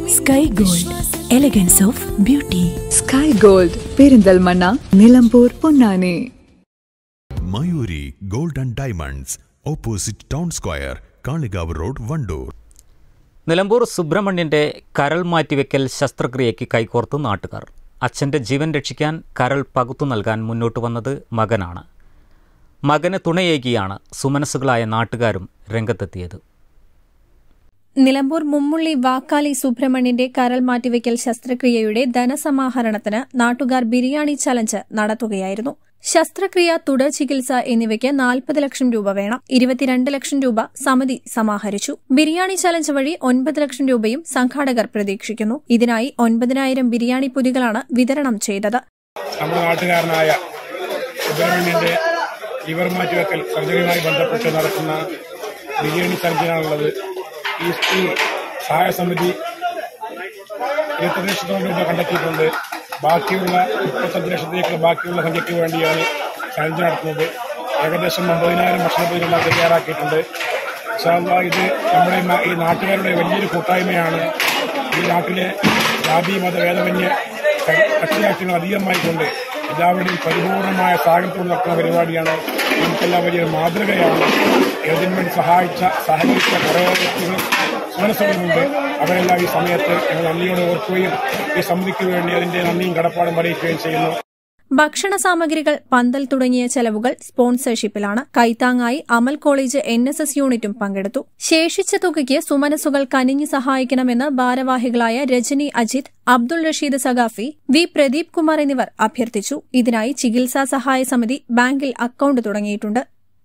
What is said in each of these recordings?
sky Gold elegance of beauty Sky Gold Perinthalmanna Nilambur Ponnani Mayuri Gold and Diamonds opposite town square Kalikavu road Wandoor Nilambur സുബ്രഹ്മണ്യന്റെ കരൾ മാറ്റിവെക്കൽ ശസ്ത്രക്രിയയ്ക്ക് കൈകോർത്ത് നാട്ടുകാർ അച്ഛൻ്റെ ജീവൻ രക്ഷിക്കാൻ കരൾ പകുത്തു നൽകാൻ മുന്നോട്ട് വന്നത് മകനാണ് മകന് തുണയേകിയാണ് സുമനസ്സുകളായ നാട്ടുകാരും രംഗത്തെത്തിയത് നിലമ്പൂർ മുമ്മുള്ളി വാക്കാലി സുബ്രഹ്മണ്യന്റെ കരൾ മാറ്റിവെക്കൽ ശസ്ത്രക്രിയയുടെ ധനസമാഹരണത്തിന് നാട്ടുകാർ ബിരിയാണി ചലഞ്ച് നടത്തുകയായിരുന്നു ശസ്ത്രക്രിയ തുടർ ചികിത്സ എന്നിവയ്ക്ക് നാൽപ്പത് ലക്ഷം രൂപ വേണം ഇരുപത്തിരണ്ട് ലക്ഷം രൂപ സമിതി സമാഹരിച്ചു ബിരിയാണി ചലഞ്ച് വഴി ഒൻപത് ലക്ഷം രൂപയും സംഘാടകർ പ്രതീക്ഷിക്കുന്നു ഇതിനായി ഒൻപതിനായിരം ബിരിയാണി പൊതികളാണ് വിതരണം ചെയ്തത് നമ്മുടെ നാട്ടുകാരനായ സുബ്രഹ്മണ്യന്റെ ലിവർ മാറ്റിവെക്കൽ സർജറിയുമായി ബന്ധപ്പെട്ട് നടക്കുന്ന ബിരിയാണി സർജനാണുള്ളത് ഈ സ്കൂൾ സഹായ സമിതി ഇരുപത്തി ലക്ഷത്തോളം രൂപ കണ്ടെത്തിയിട്ടുണ്ട് ബാക്കിയുള്ള മുപ്പത്തഞ്ച് ലക്ഷത്തേക്കുള്ള ബാക്കിയുള്ള സംഖ്യയ്ക്ക് വേണ്ടിയാണ് ചലഞ്ച് നടത്തുന്നത് ഏകദേശം ഒമ്പതിനായിരം ഭക്ഷണപ്പൊതികളെല്ലാം തയ്യാറാക്കിയിട്ടുണ്ട് ഇൻഷാല്ലാ ഇത് നമ്മുടെ ഈ നാ- ഈ നാട്ടുകാരുടെ വലിയൊരു കൂട്ടായ്മയാണ് ഈ നാട്ടിലെ ജാതി മത ഭേദമന്യ കക്ഷിരാഷ്ട്രീയങ്ങൾ അധികമായിക്കൊണ്ട് എല്ലാവരുടെയും പരിപൂർണമായ സാഹചര്യത്തോട് നടക്കുന്ന പരിപാടിയാണ് നമുക്കെല്ലാം വലിയൊരു മാതൃകയാണ് ഇതിനു വേണ്ടി സഹായിച്ച സഹകരിച്ച കുറേ വ്യക്തികൾ മനസ്സുകളുണ്ട് അവരെല്ലാം ഈ സമയത്ത് ഞങ്ങൾ നന്ദിയോടെ ഓർക്കുകയും ഈ സമിതിക്ക് വേണ്ടി അതിന്റെ നന്ദിയും കടപ്പാടും അറിയിക്കുകയും ചെയ്യുന്നു ഭക്ഷണ സാമഗ്രികൾ പന്തൽ തുടങ്ങിയ ചെലവുകൾ സ്പോൺസർഷിപ്പിലാണ് കൈത്താങ്ങായി Amal college N S S യൂണിറ്റും പങ്കെടുത്തു ശേഷിച്ച തുകയ്ക്ക് സുമനസുകൾ കനിഞ്ഞു സഹായിക്കണമെന്ന് ഭാരവാഹികളായ രജനി അജിത് അബ്ദുൾ റഷീദ് സഖാഫി വി പ്രദീപ് കുമാർ എന്നിവർ അഭ്യർത്ഥിച്ചു ഇതിനായി ചികിത്സാ സഹായ സമിതി ബാങ്കിൽ അക്കൌണ്ട് തുടങ്ങിയിട്ടുണ്ട്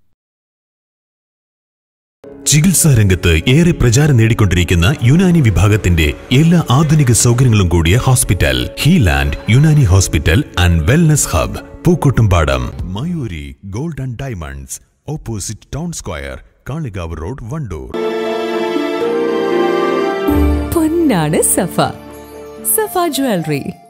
ചികിത്സാ രംഗത്ത് ഏറെ പ്രചാരം നേടിക്കൊണ്ടിരിക്കുന്ന യുനാനി വിഭാഗത്തിന്റെ എല്ലാ ആധുനിക സൗകര്യങ്ങളും കൂടിയ hospital Healand Unani hospital and wellness hub Pookkottumpadam Mayuri Gold and Diamonds opposite town square Kalikavu road Wandoor പൊന്നാണ് സഫ സഫ ജ്വല്ലറി